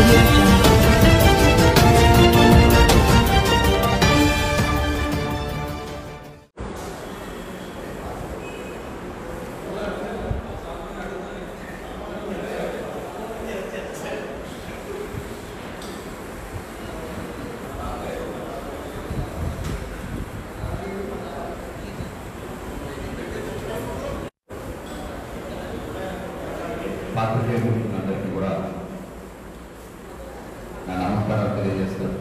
audio jungle. పాత్రికేయులందరికీ కూడా నా నమస్కారాలు తెలియజేస్తాను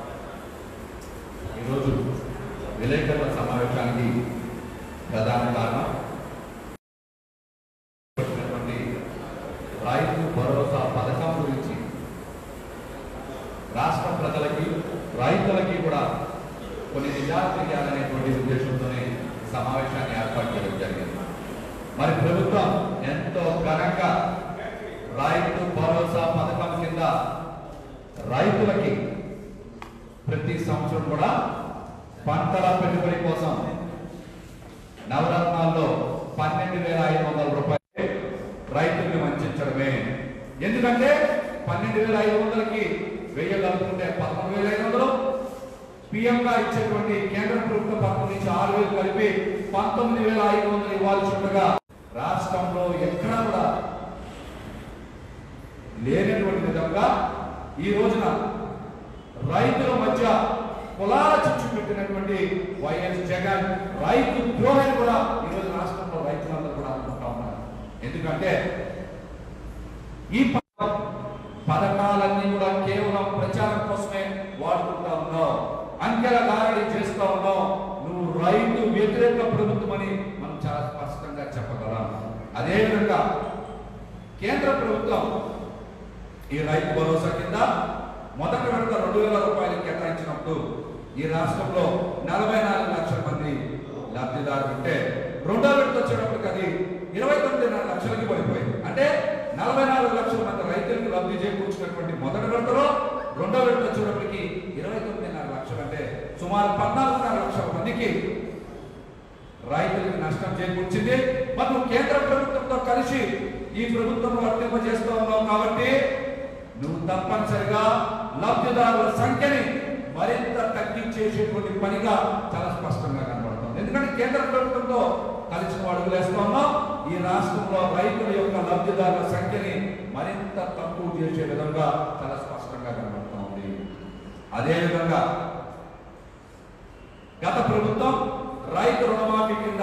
ఈరోజు విలేకరుల సమావేశానికి ప్రధాన కారణం వచ్చినటువంటి రైతు భరోసా పథకం గురించి రాష్ట్ర ప్రజలకి రైతులకి కూడా కొన్ని నిజాలు తెలియాలనేటువంటి ఉద్దేశంతోనే ఈ సమావేశాన్ని ఏర్పాటు చేయడం జరిగింది మరి ప్రభుత్వం ఎంతో ఘనంగా రైతు భరోసా పథకం కింద రైతులకి ప్రతి సంవత్సరం కూడా పంటల పెట్టుబడి కోసం నవరత్నాల్లో పన్నెండు వేల ఐదు వందల రూపాయలు రైతుల్ని వంచడమే ఎందుకంటే పన్నెండు వేల ఐదు వందలకి వెయ్యి కలుపుకుంటే పదకొండు వేల ఐదు వందలు పిఎం గా ఇచ్చేటువంటి కేంద్ర ప్రభుత్వ పథకం నుంచి ఆరు వేలు కలిపి పంతొమ్మిది వేల ఐదు వందలు ఇవ్వాల్సి ఉండగా రాష్ట్రంలో ఎక్కడా కూడా లేనటువంటి విధంగా ఈ రోజున రైతుల మధ్య కులాల చిచ్చు పెట్టినటువంటి వైఎస్ జగన్ రైతు ద్రోహాన్ని కూడా ఈ రోజు రాష్ట్రంలో రైతులందరూ కూడా అనుకుంటా ఉన్నారు ఎందుకంటే ఈ పథకం పథకాలన్నీ కూడా కేవలం ప్రచారం కోసమే వాడుకుంటా ఉన్నావు అంకెల గారడి చేస్తా ఉన్నావు నువ్వు రైతు వ్యతిరేక ప్రభుత్వం అని మనం చాలా స్పష్టంగా చెప్పగలం అదేవిధంగా కేంద్ర ప్రభుత్వం ఈ రైతు భరోసా కింద మొదటి విడత రెండు వేల రూపాయలు కేటాయించినప్పుడు ఈ రాష్ట్రంలో నలభై నాలుగు లక్షల మంది లబ్ధిదారులు ఉంటే రెండో విడత వచ్చేటప్పటికి అది ఇరవై తొమ్మిదిన్నర లక్షలకి పడిపోయింది అంటే నలభై నాలుగు లక్షల మంది రైతులకు లబ్ధి చేకూర్చినటువంటి మొదటి విడతలో రెండో విడత వచ్చేటప్పటికి ఇరవై తొమ్మిదిన్నర లక్షలు అంటే సుమారు పద్నాలుగున్నర లక్షల మందికి రైతులకు నష్టం చేకూర్చింది మనం కేంద్ర ప్రభుత్వంతో కలిసి ఈ ప్రభుత్వం వర్తింపజేస్తూ ఉన్నాం కాబట్టి నువ్వు తప్పనిసరిగా లబ్ధిదారుల సంఖ్యని మరింత తగ్గించేసేటువంటి పనిగా చాలా స్పష్టంగా కనబడుతుంది ఎందుకంటే కేంద్ర ప్రభుత్వంతో కలిసి అడుగులు వేస్తా ఉన్నాం ఈ రాష్ట్రంలో రైతుల యొక్క లబ్ధిదారుల సంఖ్యని మరింత తక్కువ చేసే విధంగా చాలా స్పష్టంగా కనబడుతూ ఉంది అదేవిధంగా గత ప్రభుత్వం రైతు రుణమాఫీ కింద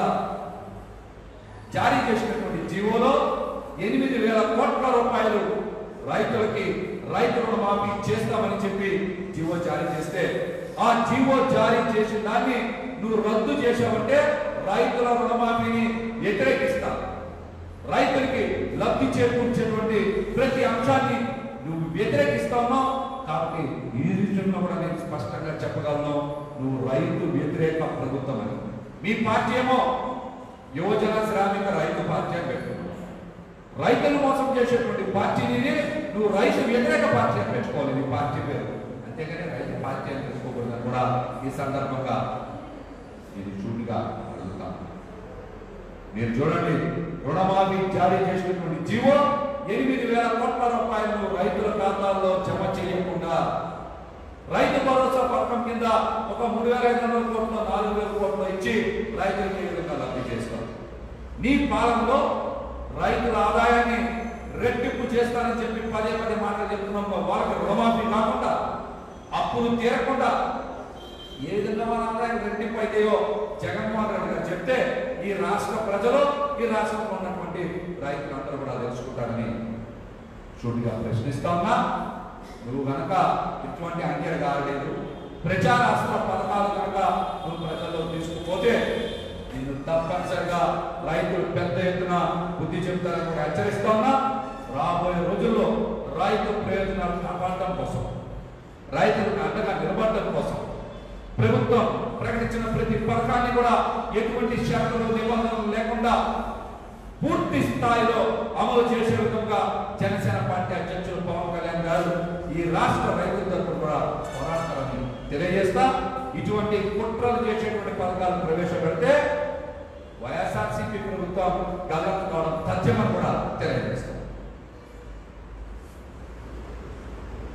జారీ చేసినటువంటి జీవోలో ఎనిమిది వేల కోట్ల రూపాయలు రైతులకి రైతు రుణమాఫీ చేస్తామని చెప్పి జీవో జారీ చేస్తే ఆ జీవో జారీ చేసిన దాన్ని నువ్వు రద్దు చేసావంటే రైతుల రుణమాఫీని వ్యతిరేకిస్తా రైతులకి లబ్ధి చేకూర్చేటువంటి ప్రతి అంశాన్ని నువ్వు వ్యతిరేకిస్తా ఉన్నావు కాబట్టి ఈ విషయంలో కూడా నేను స్పష్టంగా చెప్పగలను నువ్వు రైతు వ్యతిరేక ప్రభుత్వం అని మీ పార్టీ ఏమో యువజన శ్రామిక రైతు పార్టీ అని పెట్టుకున్నావు రైతులు మోసం చేసేటువంటి పార్టీని నువ్వు రైతు వ్యతిరేక పార్టీ అని పెట్టుకోవాలి నీ పార్టీ పేరు అంతేగాని రైతు పార్టీ అని పెట్టుకోకూడదని కూడా ఈ సందర్భంగా నేను చూడుగా అడుగుతాను మీరు చూడండి రుణమాఫీ జారీ చేసినటువంటి జీవో ఎనిమిది వేల కోట్ల రూపాయలు రైతుల ఖాతాల్లో జమ చేయకుండా రైతు భరోసా పథకం కింద ఒక మూడు వేల ఐదు వందల కోట్లు నాలుగు వేల కోట్లు ఇచ్చి రైతులకు ఈ విధంగా లబ్ధి చేస్తారు నీ పాలనలో రైతుల ఆదాయాన్ని రెట్టింపు చేస్తానని చెప్పి పదే పదే మాటలు చెప్తున్నాం వాళ్ళకి రుణమాఫీ కాకుండా అప్పులు తీరకుండా ఏ విధంగా మన ఆదాయం రెట్టింపు అయితాయో జగన్మోహన్ రెడ్డి గారు చెప్తే ఈ రాష్ట్ర ప్రజలు ఈ రాష్ట్రంలో ఉన్నటువంటి రైతులందరూ కూడా తెలుసుకుంటారని సూటిగా ప్రశ్నిస్తా ఉన్నా నువ్వు గనక ఇటువంటి అంకెలు కాలేదు ప్రచారాస్త్ర పథకాలు కనుక నువ్వు ప్రజల్లో తీసుకుపోతే నిన్ను తప్పనిసరిగా రైతులు పెద్ద ఎత్తున బుద్ధి చెప్తారని కూడా హెచ్చరిస్తా ఉన్నా రాబోయే రోజుల్లో రైతు ప్రయోజనాలు కాపాడటం కోసం రైతులకు అండగా నిలబడటం కోసం ప్రభుత్వం ప్రకటించిన ప్రతి పథకాన్ని కూడా ఎటువంటి షరతులు నిబంధనలు లేకుండా పూర్తి స్థాయిలో అమలు చేసే విధంగా జనసేన పార్టీ అధ్యక్షులు పవన్ కళ్యాణ్ గారు ఈ రాష్ట్ర రైతుల తరఫున కూడా పోరాడతారని తెలియజేస్తా ఇటువంటి కుట్రలు చేసేటువంటి పథకాలు ప్రవేశపెడితే వైఎస్ఆర్సీపీ ప్రభుత్వం గల్లంతు కావడం తథ్యమని కూడా తెలియజేస్తాం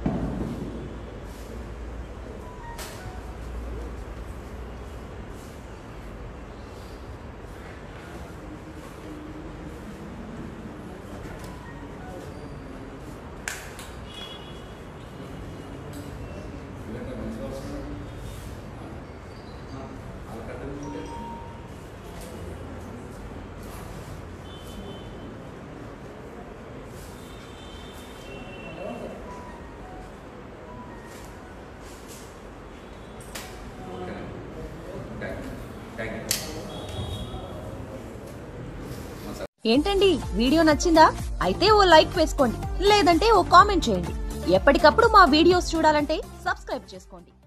ఏంటండి వీడియో నచ్చిందా అయితే ఓ లైక్ వేసుకోండి లేదంటే ఓ కామెంట్ చేయండి ఎప్పటికప్పుడు మా వీడియోస్ చూడాలంటే సబ్స్క్రైబ్ చేసుకోండి